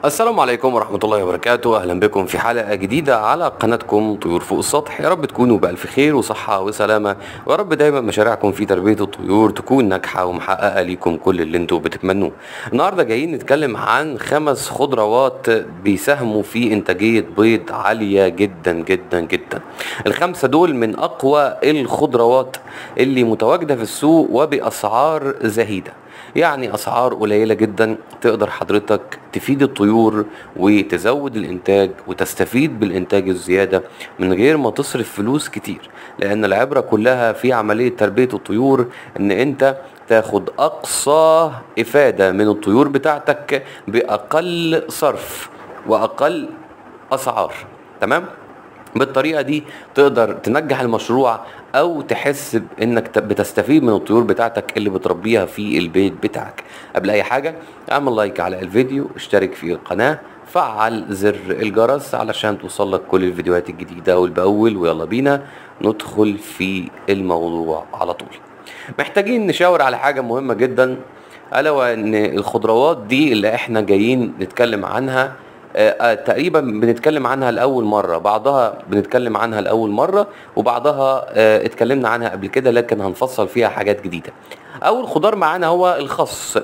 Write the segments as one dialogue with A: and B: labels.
A: السلام عليكم ورحمة الله وبركاته أهلا بكم في حلقة جديدة على قناتكم طيور فوق السطح يا رب تكونوا بألف خير وصحة وسلامة ويا رب دايما مشاريعكم في تربية الطيور تكون ناجحة ومحققة ليكم كل اللي انتوا بتتمنوه النهاردة جايين نتكلم عن خمس خضروات بيساهموا في إنتاجية بيض عالية جدا جدا جدا الخمسة دول من أقوى الخضروات اللي متواجدة في السوق وبأسعار زهيدة يعني اسعار قليله جدا تقدر حضرتك تفيد الطيور وتزود الانتاج وتستفيد بالانتاج الزياده من غير ما تصرف فلوس كتير لان العبره كلها في عمليه تربيه الطيور ان انت تاخد اقصى افاده من الطيور بتاعتك باقل صرف واقل اسعار تمام بالطريقه دي تقدر تنجح المشروع او تحس انك ت- بتستفيد من الطيور بتاعتك اللي بتربيها في البيت بتاعك قبل اي حاجه اعمل لايك على الفيديو اشترك في القناه فعل زر الجرس علشان توصلك كل الفيديوهات الجديده اول باول ويلا بينا ندخل في الموضوع على طول محتاجين نشاور على حاجه مهمه جدا الا وان الخضروات دي اللي احنا جايين نتكلم عنها آه، آه، تقريبا بنتكلم عنها لاول مره بعضها بنتكلم عنها لاول مره وبعضها آه، اتكلمنا عنها قبل كده لكن هنفصل فيها حاجات جديده اول خضار معانا هو الخس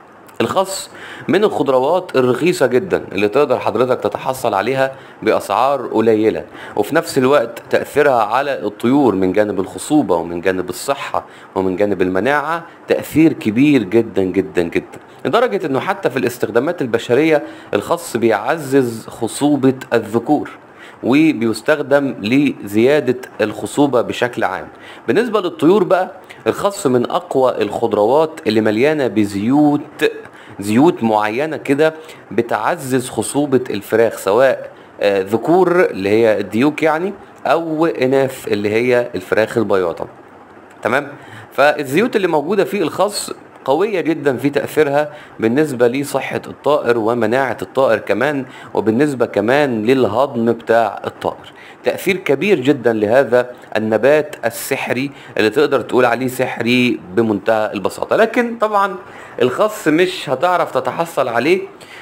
A: الخس من الخضروات الرخيصة جدا اللي تقدر حضرتك تتحصل عليها بأسعار قليلة وفي نفس الوقت تأثيرها على الطيور من جانب الخصوبة ومن جانب الصحة ومن جانب المناعة تأثير كبير جدا جدا جدا لدرجة انه حتى في الاستخدامات البشرية الخس بيعزز خصوبة الذكور وبيستخدم لزيادة الخصوبة بشكل عام بالنسبة للطيور بقى الخس من أقوى الخضروات اللي مليانة بزيوت زيوت معينة كده بتعزز خصوبة الفراخ سواء آه، ذكور اللي هي الديوك يعني أو إناث اللي هي الفراخ البياضة تمام فالزيوت اللي موجوده في الخس قوية جدا في تأثيرها بالنسبة لصحة الطائر ومناعة الطائر كمان وبالنسبة كمان للهضم بتاع الطائر تأثير كبير جدا لهذا النبات السحري اللي تقدر تقول عليه سحري بمنتهى البساطة لكن طبعا الخس مش هتعرف تتحصل عليه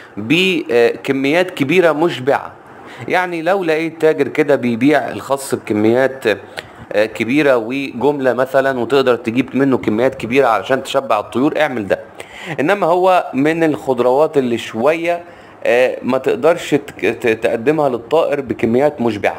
A: بكميات كبيرة مشبعة يعني لو لقيت تاجر كده بيبيع الخس بكميات آه، كبيره وجمله مثلا وتقدر تجيب منه كميات كبيره علشان تشبع الطيور اعمل ده انما هو من الخضروات اللي شويه آه، ما تقدرش تك- ت- تقدمها للطائر بكميات مشبعه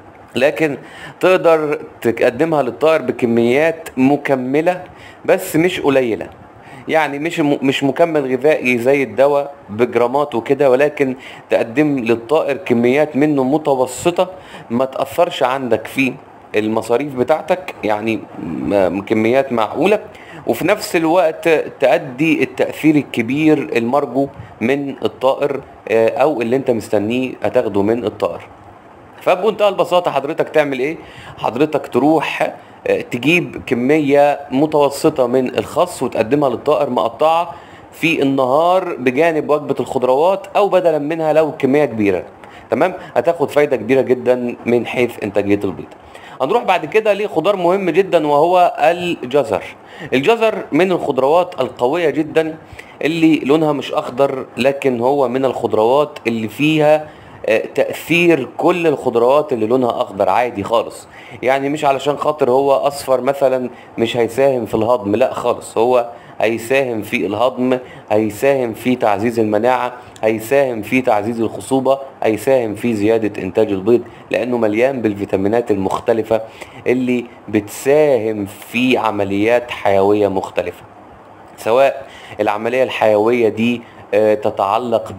A: لكن تقدر تقدمها للطائر بكميات مكمله بس مش قليله يعني مش م- مش مكمل غذائي زي الدواء بجرامات وكده ولكن تقدم للطائر كميات منه متوسطه ما تاثرش عندك في المصاريف بتاعتك يعني م- كميات معقوله وفي نفس الوقت تأدي التأثير الكبير المرجو من الطائر آه، أو اللي أنت مستنيه هتاخده من الطائر فبمنتهى البساطة حضرتك تعمل ايه؟ حضرتك تروح آه، تجيب كمية متوسطة من الخس وتقدمها للطائر مقطعة في النهار بجانب وجبة الخضروات او بدلا منها لو كمية كبيرة تمام هتاخد فايدة كبيرة جدا من حيث انتاجية البيض هنروح بعد كده لخضار مهم جدا وهو الجزر الجزر من الخضروات القوية جدا اللي لونها مش اخضر لكن هو من الخضروات اللي فيها آه، تأثير كل الخضروات اللي لونها أخضر عادي خالص يعني مش علشان خاطر هو أصفر مثلا مش هيساهم في الهضم لا خالص هو هيساهم في الهضم هيساهم في تعزيز المناعة هيساهم في تعزيز الخصوبة هيساهم في زيادة إنتاج البيض لأنه مليان بالفيتامينات المختلفة اللي بتساهم في عمليات حيوية مختلفة سواء العملية الحيوية دي آه، تتعلق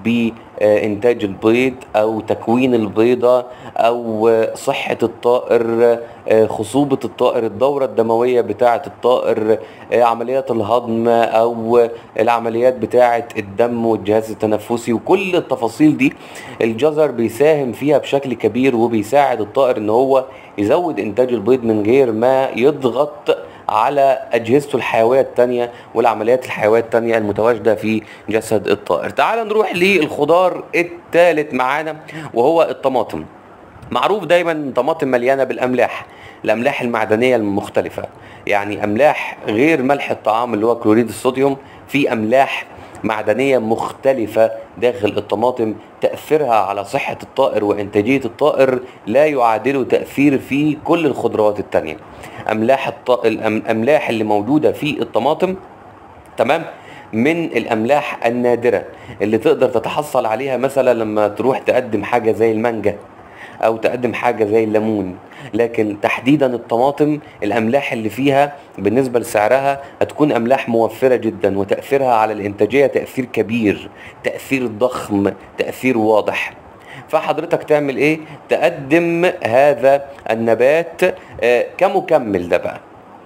A: بإنتاج البيض أو تكوين البيضة أو آه، صحة الطائر آه، خصوبة الطائر الدورة الدموية بتاعة الطائر آه، عمليات الهضم أو العمليات بتاعة الدم والجهاز التنفسي وكل التفاصيل دي الجزر بيساهم فيها بشكل كبير وبيساعد الطائر ان هو يزود انتاج البيض من غير ما يضغط على اجهزته الحيويه التانية والعمليات الحيويه التانية المتواجده في جسد الطائر تعال نروح للخضار الثالث معانا وهو الطماطم معروف دايما ان الطماطم مليانه بالاملاح الاملاح المعدنيه المختلفه يعني املاح غير ملح الطعام اللي هو كلوريد الصوديوم في املاح معدنية مختلفة داخل الطماطم تأثيرها على صحة الطائر وإنتاجية الطائر لا يعادله تأثير في كل الخضروات التانية أملاح الط... الأملاح اللي موجودة في الطماطم تمام من الاملاح النادره اللي تقدر تتحصل عليها مثلا لما تروح تقدم حاجه زي المانجا او تقدم حاجه زي الليمون لكن تحديدا الطماطم الاملاح اللي فيها بالنسبه لسعرها هتكون املاح موفره جدا وتاثيرها على الانتاجيه تاثير كبير تاثير ضخم تاثير واضح فحضرتك تعمل ايه تقدم هذا النبات آه، كمكمل ده بقى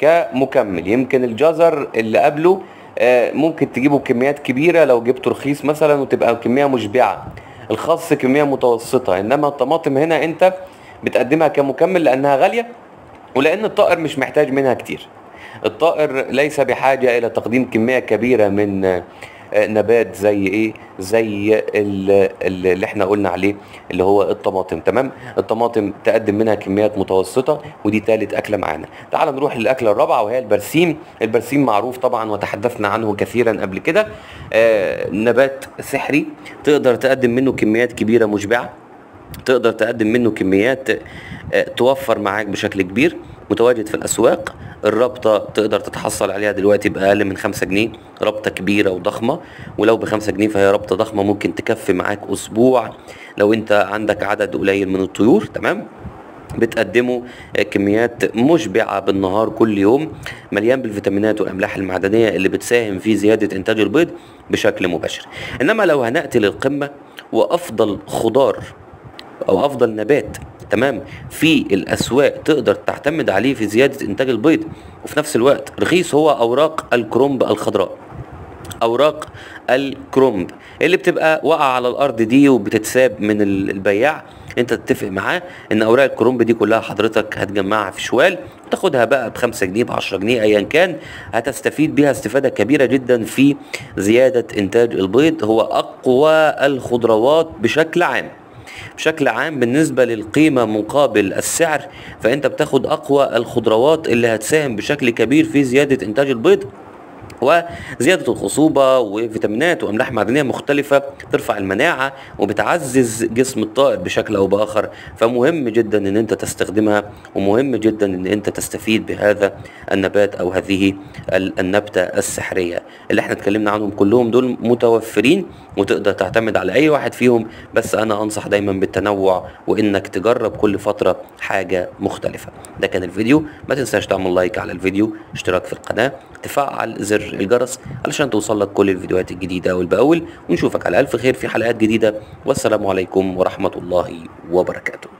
A: كمكمل يمكن الجزر اللي قبله آه، ممكن تجيبه بكميات كبيره لو جبته رخيص مثلا وتبقى كميه مشبعه الخاص كميه متوسطه انما الطماطم هنا انت بتقدمها كمكمل لانها غاليه ولان الطائر مش محتاج منها كتير الطائر ليس بحاجه الى تقديم كميه كبيره من نبات زي ايه زي اللي احنا قلنا عليه اللي هو الطماطم تمام الطماطم تقدم منها كميات متوسطه ودي ثالث اكله معانا تعال نروح للاكله الرابعه وهي البرسيم البرسيم معروف طبعا وتحدثنا عنه كثيرا قبل كده آه نبات سحري تقدر تقدم منه كميات كبيره مشبعه تقدر تقدم منه كميات آه، توفر معاك بشكل كبير متواجد في الاسواق الرابطه تقدر تتحصل عليها دلوقتي باقل من خمسة جنيه رابطه كبيره وضخمه ولو بخمسة جنيه فهي رابطه ضخمه ممكن تكفي معاك اسبوع لو انت عندك عدد قليل من الطيور تمام بتقدموا كميات مشبعة بالنهار كل يوم مليان بالفيتامينات والأملاح المعدنية اللي بتساهم في زيادة إنتاج البيض بشكل مباشر إنما لو هنأتي للقمة وأفضل خضار أو أفضل نبات تمام في الاسواق تقدر تعتمد عليه في زياده انتاج البيض وفي نفس الوقت رخيص هو اوراق الكرومب الخضراء اوراق الكرومب اللي بتبقى واقعه على الارض دي وبتتساب من البياع انت تتفق معاه ان اوراق الكرومب دي كلها حضرتك هتجمعها في شوال تاخدها بقى ب 5 جنيه ب 10 جنيه ايا كان هتستفيد بيها استفاده كبيره جدا في زياده انتاج البيض هو اقوى الخضروات بشكل عام بشكل عام بالنسبة للقيمة مقابل السعر فانت بتاخد اقوى الخضروات اللي هتساهم بشكل كبير في زيادة انتاج البيض وزيادة الخصوبة وفيتامينات وأملاح معدنية مختلفة ترفع المناعة وبتعزز جسم الطائر بشكل أو بآخر فمهم جدا إن أنت تستخدمها ومهم جدا إن أنت تستفيد بهذا النبات أو هذه النبتة السحرية اللي احنا اتكلمنا عنهم كلهم دول متوفرين وتقدر تعتمد على أي واحد فيهم بس أنا أنصح دايما بالتنوع وإنك تجرب كل فترة حاجة مختلفة ده كان الفيديو ما تنساش تعمل لايك على الفيديو اشتراك في القناة تفعل زر الجرس علشان توصل لك كل الفيديوهات الجديدة أول بأول ونشوفك على ألف خير في حلقات جديدة والسلام عليكم ورحمة الله وبركاته